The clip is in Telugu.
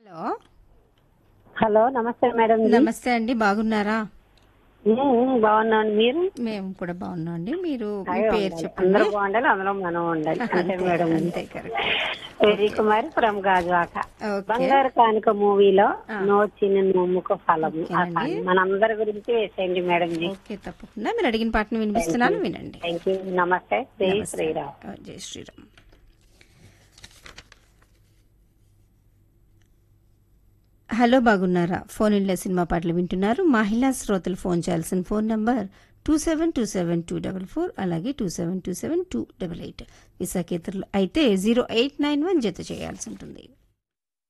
హలో హలో నమస్తే మేడం నమస్తే అండి బాగున్నారా బాగున్నాను మీరు మేము కూడా బాగున్నాం అండి మీరు మీ హాయిగా పేరు ఉండాలి. చెప్పండి అందరూ బాగుండాలి అందులో మనం ఉండాలి అంతే మేడం అంతే correct very Kumari from Gajuwaka okay బంగారు కానుక మూవీలో నో చిన్న నమ్ముక ఫలము ఆ ఓకేనండి. సాంగ్ మనందరి గురించి వేసేయండి మేడం జీ ఓకే తప్పకుండా మీరు అడిగిన పాటను వినిపిస్తున్నాను వినండి థ్యాంక్ యూ నమస్తే జై నమస్తే. శ్రీరామ్ ఆ, జై శ్రీరామ్ హలో బాగున్నారా ఫోన్ ఇన్లో సినిమా పాటలు వింటున్నారు మహిళా శ్రోతలు ఫోన్ చేయాల్సిన phone number two seven two seven two double four అలాగే two seven two seven two double eight విశాఖేతరులు అయితే జీరో ఎయిట్ నైన్ వన్ జత చేయాల్సి ఉంటుంది